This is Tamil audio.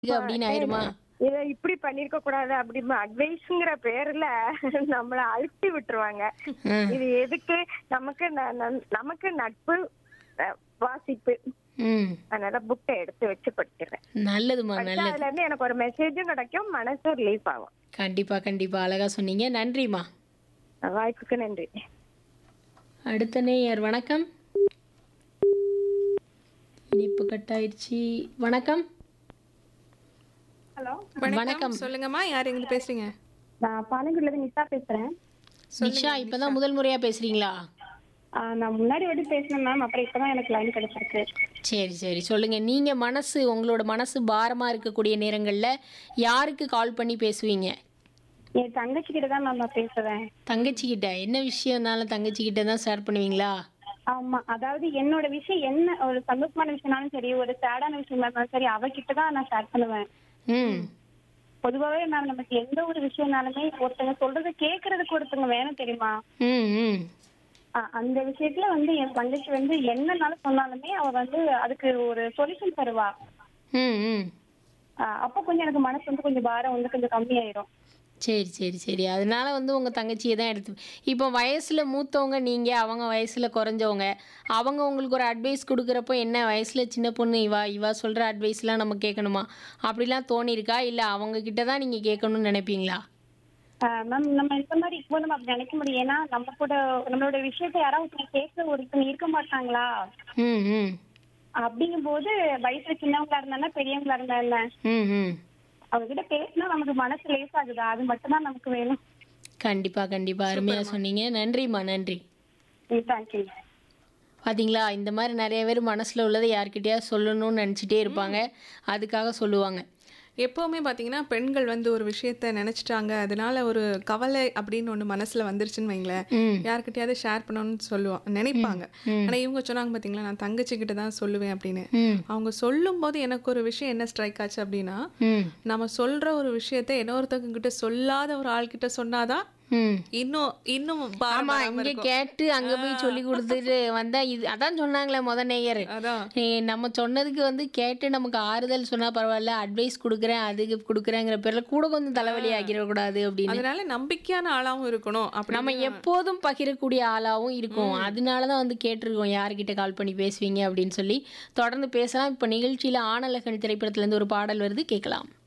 இது அப்படின்னு ஆயிருமா இத இப்படி பண்ணிருக்க கூடாது அப்படி அட்வைஸ்ங்கிற பேர்ல நம்மள அழுத்தி விட்டுருவாங்க ம். இது எதுக்கு நமக்கு ந- ந- நமக்கு நட்பு அஹ், வாசிப்பு ம் அதனால புக்கை எடுத்து வச்சு படிக்கிறேன் நல்லதுமா படிச்சா நல்லது அதுல இருந்து எனக்கு ஒரு மெசேஜும் கிடைக்கும் மனசும் ரிலீஃப் ஆகும் கண்டிப்பா கண்டிப்பா அழகா சொன்னீங்க நன்றிம்மா வாய்ப்புக்கு நன்றி அடுத்த நேயர் வணக்கம் இனிப்பு கட்டாயிடுச்சு வணக்கம் ஹலோ வணக்கம். வணக்கம் சொல்லுங்கம்மா யார் எங்க பேசுறீங்க நான் பாலங்குடில இருந்து நிஷா பேசுறேன் நிஷா இப்பதான் முதல் முறையா பேசுறீங்களா ஆ, நான் முன்னாடி வாட்டி பேசினேன் மேம் அப்புறம் இப்பதான் எனக்கு லைன் கிடைச்சிருக்கு சரி சரி சொல்லுங்க நீங்க மனசு உங்களோட மனசு பாரமா இருக்கக்கூடிய நேரங்கள்ல யாருக்கு கால் பண்ணி பேசுவீங்க என் தங்கச்சி கிட்ட தான் மேம் நான் பேசுறேன் தங்கச்சி கிட்ட என்ன விஷயம்னாலும் தங்கச்சி கிட்ட தான் ஷேர் பண்ணுவீங்களா ஆமா அதாவது என்னோட விஷயம் என்ன ஒரு சந்தோஷமான விஷயம்னாலும் சரி ஒரு சேடான விஷயமா இருந்தாலும் சரி அவகிட்ட தான் நான் ஷேர் பண்ணுவேன் ம் பொதுவாகவே மேம் நமக்கு எந்த ஒரு விஷயம்னாலுமே ஒருத்தங்க சொல்றதை கேட்கறதுக்கு ஒருத்தங்க வேணும் தெரியுமா ம் ம் ஆ, அந்த விஷயத்துல வந்து என் தங்கச்சி வந்து என்னன்னாலும் சொன்னாலுமே அவ வந்து அதுக்கு ஒரு சொல்யூஷன் தருவா ம் ம் ஆ, அப்போ கொஞ்சம் எனக்கு மனசு வந்து கொஞ்சம் பாரம் வந்து கொஞ்சம் கம்மியாயிரும் சரி சரி சரி அதனால வந்து உங்கள் தங்கச்சியை தான் எடுத்து இப்போ வயசில் மூத்தவங்க நீங்கள் அவங்க வயசில் குறைஞ்சவங்க அவங்க உங்களுக்கு ஒரு அட்வைஸ் கொடுக்குறப்போ என்ன வயசில் சின்ன பொண்ணு இவா இவா சொல்கிற அட்வைஸ்லாம் நம்ம கேட்கணுமா அப்படிலாம் தோணியிருக்கா இல்லை அவங்க கிட்ட தான் நீங்கள் கேட்கணும்னு நினைப்பீங்களா மேம் நம்ம இந்த மாதிரி இப்போ நம்ம அப்படி நினைக்க முடியும் ஏன்னா நம்ம கூட நம்மளோட விஷயத்த யாராவது ஒருத்தங்க கேட்க ஒருத்தங்க இருக்க மாட்டாங்களா ம் ம் அப்படிங்கும்போது வயசுல சின்னவங்களா இருந்தா பெரியவங்களா இருந்தா என்ன ம் ம் அவங்க கிட்ட பேசினா நமக்கு மனசு லேசாகுதா அது மட்டும் தான் நமக்கு வேணும் கண்டிப்பாக கண்டிப்பாக அருமையாக சொன்னீங்க நன்றிம்மா நன்றி தேங்க்யூ பாத்தீங்களா இந்த மாதிரி நிறைய பேர் மனசில் உள்ளதை யார்கிட்டயாவது சொல்லணும்னு நினச்சிட்டே இருப்பாங்க அதுக்காக சொல்லுவாங்க எப்பவுமே பாத்தீங்கன்னா பெண்கள் வந்து ஒரு விஷயத்த நினைச்சிட்டாங்க அதனால ஒரு கவலை அப்படின்னு ஒண்ணு மனசுல வந்துருச்சுன்னு வைங்களேன் ம் யார்கிட்டயாவது ஷேர் பண்ணணும்னு சொல்லுவோம் நினைப்பாங்க ஆனா இவங்க சொன்னாங்க பாத்தீங்களா நான் தங்கச்சி கிட்ட தான் சொல்லுவேன் அப்படின்னு ம் அவங்க சொல்லும் போது எனக்கு ஒரு விஷயம் என்ன ஸ்ட்ரைக் ஆச்சு அப்படின்னா ம் நம்ம சொல்ற ஒரு விஷயத்த இன்னொருத்தவங்க கிட்ட சொல்லாத ஒரு ஆள் கிட்ட சொன்னாதான் ம் இன்னும் இன்னும் பாரம் ஆமா வராம இங்க இருக்கும். கேட்டு அங்க போய் சொல்லி கொடுத்துட்டு வந்தா இது அதான் சொன்னாங்களே முத நேயர் அதான் ஏய், நம்ம சொன்னதுக்கு வந்து கேட்டு நமக்கு ஆறுதல் சொன்னா பரவாயில்ல அட்வைஸ் கொடுக்குறேன் அதுக்கு கொடுக்குறேங்கிற பேர்ல கூட கொஞ்சம் தலைவலி ஆக்கிடக்கூடாது அப்படின்னு அதனால நம்பிக்கையான ஆளாவும் இருக்கணும் அப்படி நம்ம எப்போதும் பகிரக்கூடிய ஆளாவும் இருக்கும் அதனால தான் வந்து கேட்டிருக்கோம் யார்கிட்ட கால் பண்ணி பேசுவீங்க அப்படின்னு சொல்லி தொடர்ந்து பேசலாம் இப்போ நிகழ்ச்சியில ஆனலகன் திரைப்படத்துல இருந்து ஒரு பாடல் வருது கேட்கலாம்